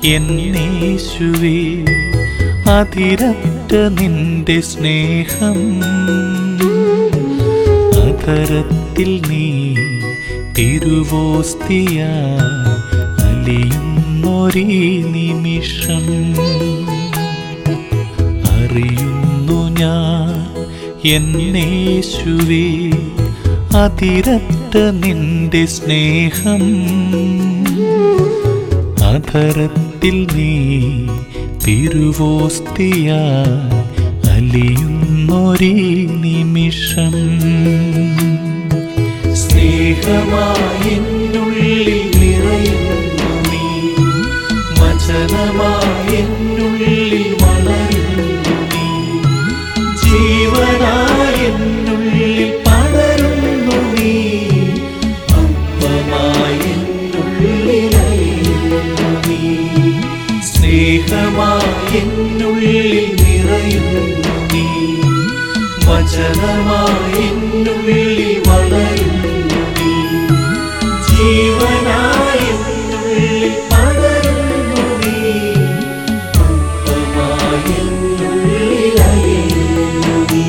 എന്നേശുവേ അതിരറ്റ നിന്റെ സ്നേഹം അധരത്തിൽ നീ തിരുവോസ്തിയ അലിയുന്നൊരീ നിമിഷം അറിയുന്നു ഞാൻ എന്നേശുവേ അതിരറ്റ നിന്റെ സ്നേഹം അധരത്തിൽ നീ തിരുവോസ്തിയ അലിയുന്നൊരീ നിമിഷം സ്നേഹമായെന്നുള്ളിൽ നിറയുന്നു നീ വചനമായെന്നുള്ളിൽ വളരുന്നു നീ ജീവനായെന്നുള്ളിൽ പടരുന്നു നീ അപ്പമായെന്നുള്ളിൽ അലിയുന്നു നീ സ്നേഹമായെന്നുള്ളിൽ നിറയുന്നു നീ വചനമായെന്നുള്ളിൽ വളരുന്നു നീ ജീവനായെന്നുള്ളിൽ പടരുന്നു നീ അപ്പമായെന്നുള്ളിൽ അലിയുന്നു നീ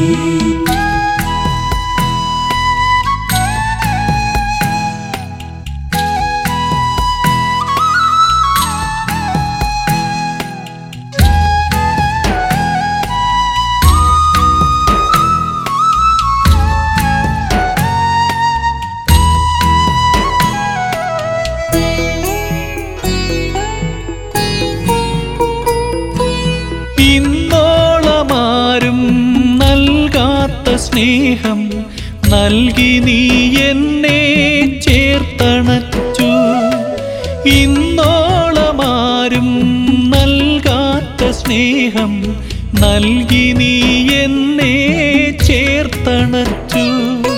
ഇന്നോളമാരും നൽകാത്ത സ്നേഹം നൽകി നീ എന്നെ ചേർത്തണച്ചു ഇന്നോളമാരും നൽകാത്ത സ്നേഹം നൽകി നീ എന്നെ ചേർത്തണച്ചു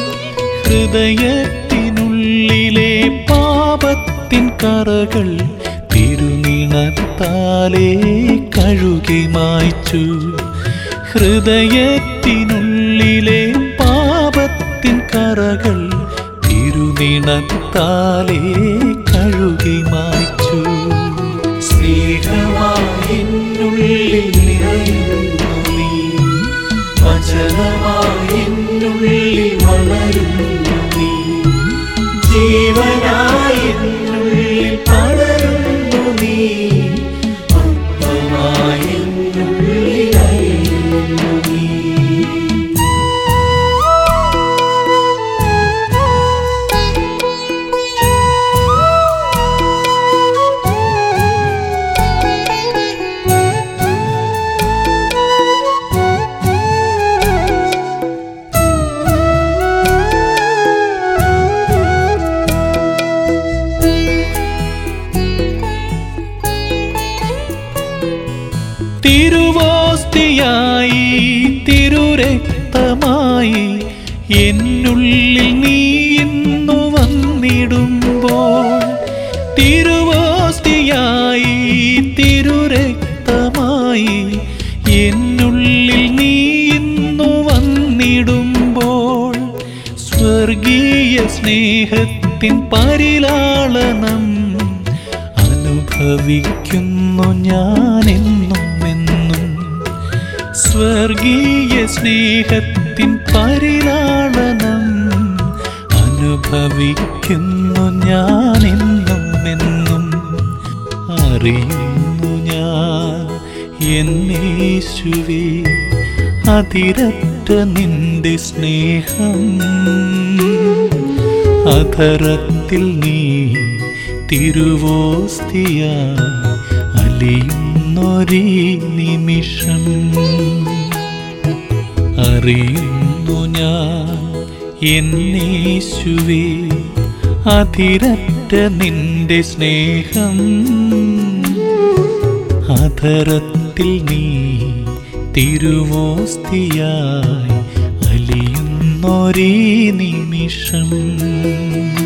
ഹൃദയത്തിനുള്ളിലെ പാപത്തിൻ കറകൾ തിരുനിണത്താലേ കഴുകി മായ്ച്ചു ഹൃദയത്തിനുള്ളിലെ പാപത്തിൻ കറകൾ തിരുനിണത്താലേ കഴുകി മായ്ച്ചു സ്നേഹമായെന്നുള്ളിൽ നിറയുന്നു നീ വചനമായെന്നുള്ളിൽ വളരുന്നു നീ ജീവനായെന്നുള്ളിൽ പടരുന്നു നീ അപ്പമായെന്നുള്ളിൽ അലിയുന്നു നീ തിരുവോസ്തിയായി തിരുരക്തമായി എന്നുള്ളിൽ നീ ഇന്നു വന്നിടുമ്പോൾ തിരുവോസ്തിയായി തിരുരക്തമായി എന്നുള്ളിൽ നീ ഇന്നു വന്നിടുമ്പോൾ സ്വർഗീയ സ്നേഹത്തിൻ പരിലാളനം അനുഭവിക്കുന്നു ഞാനെന്നും എന്നും സ്വർഗീയ സ്നേഹത്തിൻ പരിലാളനം അനുഭവിക്കുന്നു ഞാനെന്നും എന്നും അറിയുന്നു ഞാൻ എന്നേശുവേ അതിരറ്റ നിന്റെ സ്നേഹം അധരത്തിൽ നീ തിരുവോസ്തിയ അലിയുന്നൊരീ നിമിഷം അറിയുന്നു ഞാൻ എന്നേശുവേ അതിരറ്റ നിന്റെ സ്നേഹം അധരത്തിൽ നീ തിരുവോസ്തിയായി അലിയുന്നൊരീ നിമിഷം